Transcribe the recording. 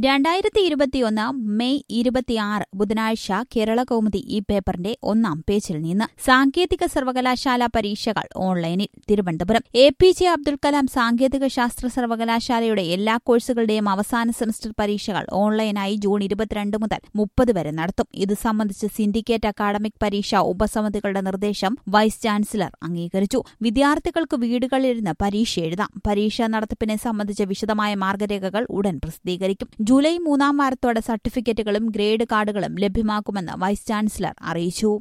രണ്ടായിരത്തി ഇരുപത്തിയൊന്ന് മെയ് ഇരുപത്തിയാറ് ബുധനാഴ്ച കേരള കൗമുദി ഈ പേപ്പറിന്റെ ഒന്നാം പേജിൽ നിന്ന് സാങ്കേതിക സർവകലാശാല പരീക്ഷകൾ ഓൺലൈനിൽ Thiruvananthapuram A P J Abdul Kalam സാങ്കേതിക ശാസ്ത്ര സർവകലാശാലയുടെ എല്ലാ കോഴ്സുകളുടെയും അവസാന സെമസ്റ്റർ പരീക്ഷകൾ ഓൺലൈനായി ജൂൺ ഇരുപത്തിരണ്ട് മുതൽ മുപ്പത് വരെ നടത്തും ഇത് സംബന്ധിച്ച് സിൻഡിക്കേറ്റ് അക്കാഡമിക് പരീക്ഷ ഉപസമിതികളുടെ നിർദ്ദേശം വൈസ് ചാൻസലർ അംഗീകരിച്ചു വിദ്യാർത്ഥികൾക്ക് വീടുകളിലിരുന്ന് പരീക്ഷ എഴുതാം പരീക്ഷാ നടത്തിപ്പിനെ സംബന്ധിച്ച വിശദമായ മാർഗരേഖകൾ ഉടൻ പ്രസിദ്ധീകരിക്കും ജൂലൈ മൂന്നാം വാരത്തോടെ സർട്ടിഫിക്കറ്റുകളും ഗ്രേഡ് കാർഡുകളും ലഭ്യമാക്കുമെന്ന് വൈസ് ചാൻസലർ അറിയിച്ചു